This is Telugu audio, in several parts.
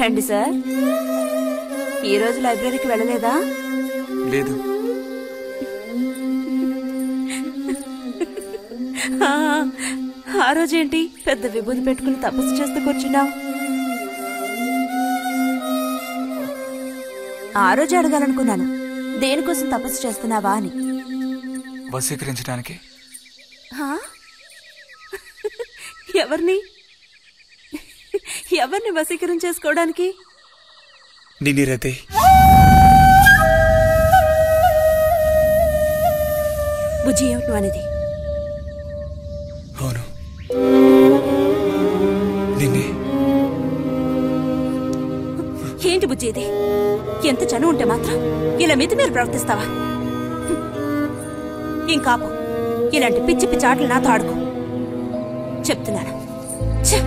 రండి సార్ ఈ రోజు లైబ్రరీకి వెళ్ళలేదా లేదు ఆ, ఆ రోజేంటి పెద్ద విభూతి పెట్టుకుని తపస్సు చేస్తూ కూర్చున్నావు ఆ రోజు అడగాలనుకున్నాను దేనికోసం తపస్సు చేస్తున్నావా అని వశీకరించడానికి హా? ఎవరిని ఎవరిని వశీకరం చేసుకోవడానికి నిన్ని రతే బుజ్జి ఏమిటి నువ్వు అనేది అవును నిన్నే ఏంటి బుజ్జి ఇది ఎంత చనువు ఉంటే మాత్రం ఇలా మితి మీరు ప్రవర్తిస్తావా ఇంకాపు ఇలాంటి పిచ్చి పిచ్చి ఆటలు నాతో ఆడుకో చెప్తున్నాను ఛ!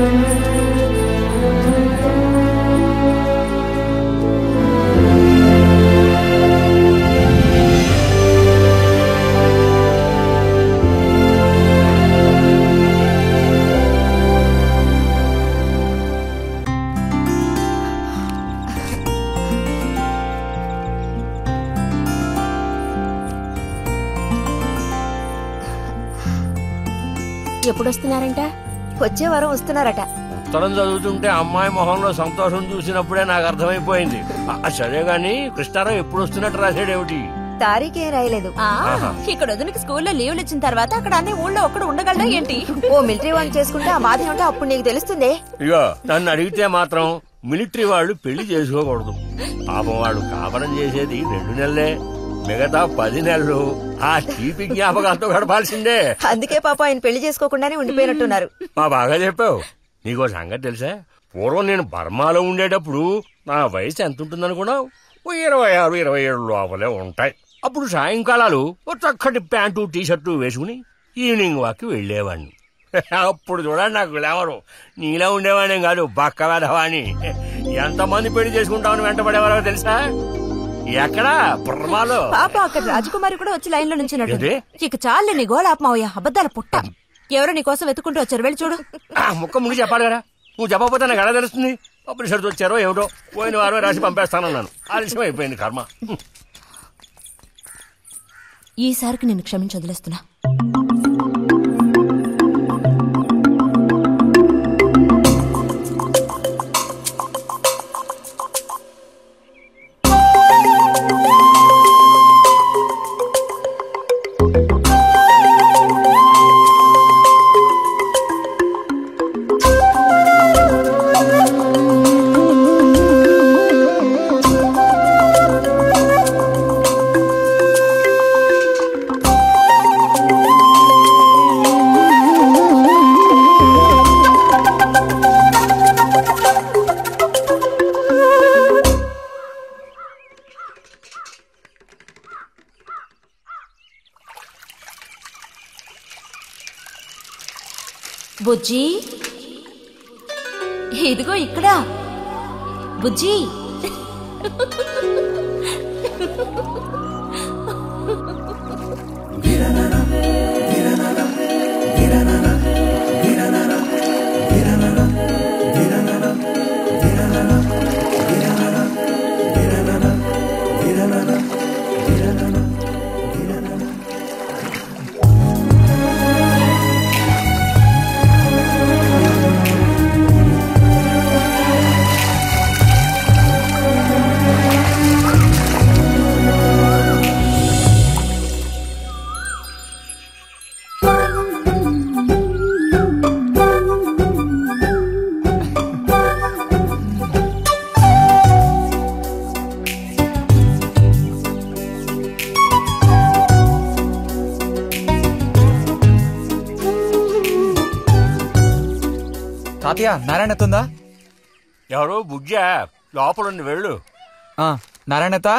ఎప్పుడు వస్తున్నారంట వచ్చే వారం వస్తున్నారట ఉత్తరం చదువుతుంటే అమ్మాయి మొహంలో సంతోషం చూసినప్పుడే నాకు అర్థమైపోయింది ఆ, సరే గాని కృష్ణారావు ఎప్పుడు వస్తున్నట్టు రాశాడేమిటి తారీఖే రాయలేదు ఆ, ఇక్కడ వదినకి స్కూల్లో లీవ్లు ఇచ్చిన తర్వాత అక్కడ అన్ని ఊళ్ళో ఒక్కడు ఉండగలడా ఏంటి ఓ మిలిటరీ వాడిని చేసుకుంటే ఆ బాధ ఏమిటో అప్పుడు నీకు తెలుస్తుంది ఇగో నన్ను అడిగితే మాత్రం మిలిటరీ వాళ్ళు పెళ్లి చేసుకోకూడదు పాపం వాళ్ళు కాపరం చేసేది రెండు నెలలే మిగతా పది నెలలు ఆ తీపి జ్ఞాపకాలతో గడపాల్సిందే అందుకే పాప ఆయన పెళ్లి చేసుకోకుండానే ఉండిపోయినట్టున్నారు మా బాగా చెప్పావు నీకో సంగతి తెలుసా పూర్వం నేను బర్మాలో ఉండేటప్పుడు నా వయసు ఎంత ఉంటుందనుకున్నావు ఓ ఇరవై ఆరు ఇరవై ఏడు లోపలే ఉంటాయి అప్పుడు సాయంకాలాలు ఓ చక్కటి ప్యాంటు టీ షర్టు వేసుకుని ఈవినింగ్ వాక్ వెళ్ళేవాడిని అప్పుడు చూడండి నాకు గ్లామరు నీలా ఉండేవాడిని కాదు బక్క వెధవాణి ఎంతమంది పెళ్లి చేసుకుంటామని వెంటబడేవారో తెలుసా ఎక్కడా బర్మాలో పాప అక్కడ రాజకుమారి కూడా వచ్చి లైన్ లో నుంచి ఏంటి? ఇక చాలే నీ గోళ ఆత్మావయ్య అబద్ధాల పుట్ట ఎవరో నీ కోసం వెతుకుంటూ వచ్చారు వెళ్ళి చూడు ఆ ముక్క ముగి చెప్పాలి కదా నువ్వు చెప్పకపోతే నాకు ఎలా తెలుస్తుంది అప్పుడు సరితో వచ్చారో ఏమిటో పోయిన వారమే రాసి పంపేస్తానన్నాను ఆలస్యం అయిపోయింది కర్మ ఈసారికి నేను క్షమించి వదిలేస్తున్నా బుజ్జి ఇదిగో ఇక్కడ బుజ్జి తాతయ్య నారాయణతుందా ఎవరు బుజ్జా లోపలుండి వెళ్ళు నారాయణత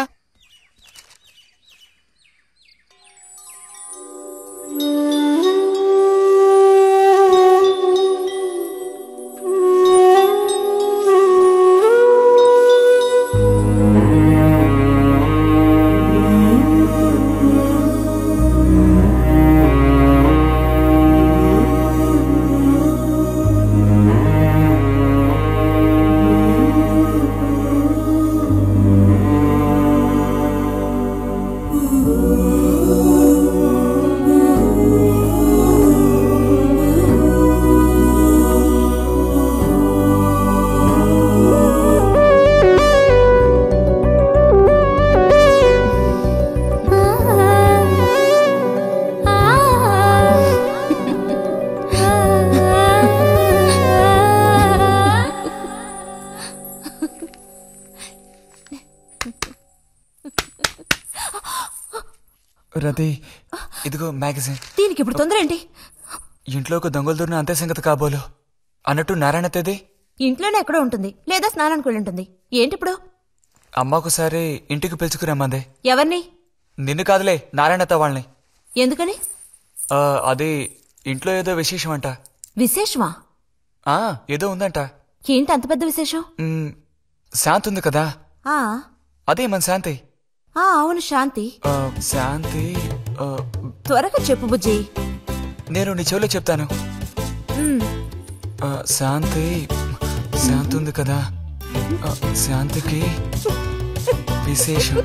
రతి ఇదిగో మ్యాగజైన్ దీనికి ఇప్పుడు తొందర ఏంటి ఇంట్లో ఒక దొంగలు దూరిన అంతే సంగతి కాబోలు అన్నట్టు నారాయణ తేది ఇంట్లోనే ఎక్కడో ఉంటుంది లేదా స్నానానికి వెళ్ళి ఉంటుంది ఏంటి ఇప్పుడు అమ్మ ఒకసారి ఇంటికి పిలుచుకురమ్మంది ఎవరిని నిన్ను కాదులే నారాయణత వాళ్ళని ఎందుకని ఆ, అది ఇంట్లో ఏదో విశేషం అంట విశేషమా ఆ, ఏదో ఉందంట ఏంటి అంత పెద్ద విశేషం మ్, శాంతి ఉంది కదా ఆ అదే మన శాంతి ఆ అవును శాంతి ఆ, శాంతి ఆ, త్వరగా చెప్పు బుజ్జి నేను నీ చెవిలో చెప్తాను ఉమ్, ఆ, శాంతి శాంతి ఉంది కదా ఆ, శాంతికి విశేషం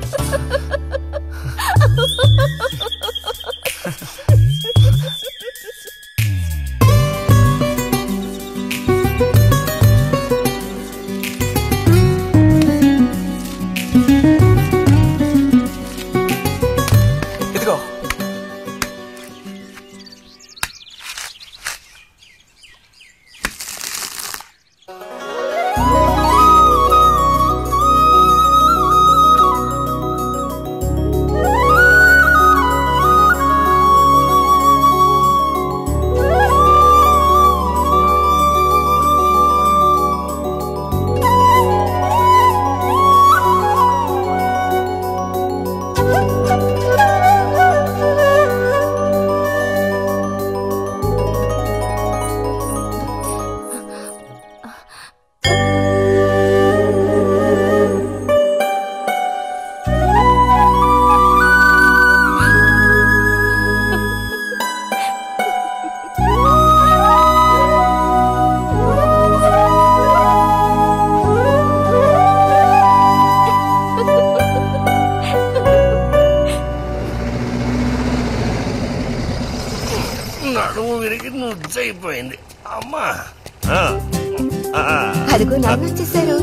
ఇదిగో నడుము విరిగి నుజ్జైపోయింది అమ్మా ఆ, ఆ, అదిగో నాన్న వచ్చేసారు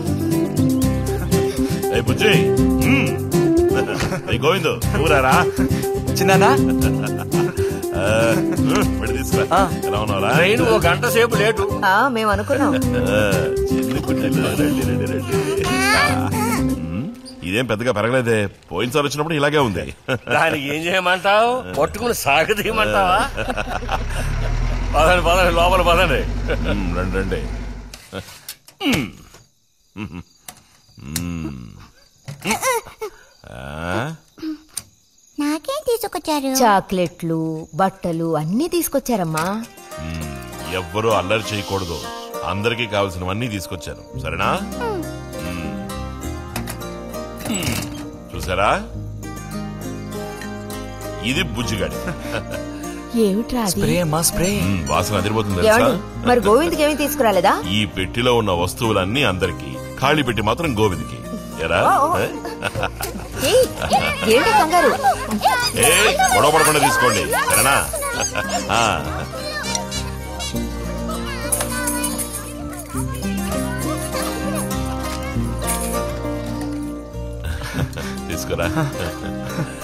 ఏ బుజ్జి మ్మ్. ఏ గోవిందు నువ్వురారా చిన్నానా ఆ, మ్మ్, వెళ్ళి తీసుకురా ఆ. ఎలా ఉన్నావురా ట్రైన్ ఓ గంట సేపు లేటు ఆ మేము అనుకున్నాం ఆ, చిన్ని బుజ్జిలు, రండి రండి రండి ఆ, మ్మ్, ఇదేం పెద్దగా పెరగలేదే పోయినసారి వచ్చినప్పుడు ఇలాగే ఉంది దానికి ఏం చేయమంటావు పట్టుకుని సాగదీయమంటావా పదండి పదండి లోపల పదండి మ్మ్, రండి రండి మ్మ్. మ్మ్. ఆ, నాకేం తీసుకొచ్చారు చాక్లెట్లు బట్టలు అన్నీ తీసుకొచ్చారమ్మా మ్మ్. ఎవ్వరూ అల్లరి చేయకూడదు అందరికీ కావలసినవన్నీ తీసుకొచ్చాను సరేనా మ్మ్. మ్మ్. చూసారా ఇది బుజ్జిగాడి ఏమిట్రా అది స్ప్రే అమ్మా స్ప్రే మ్మ్, వాసన అదిరిపోతుంది తెలుసా ఏమండి మరి గోవింద్కి ఏమీ తీసుకురాలేదా ఈ పెట్టిలో ఉన్న వస్తువులన్నీ అందరికి ఖాళీ పెట్టి మాత్రం గోవింద్కి ఎరా ఏ? ఏయ్, ఏంటి కంగారు ఏ గొడవ పడకుండా తీసుకోండి సరేనా ఆ. తీసుకురా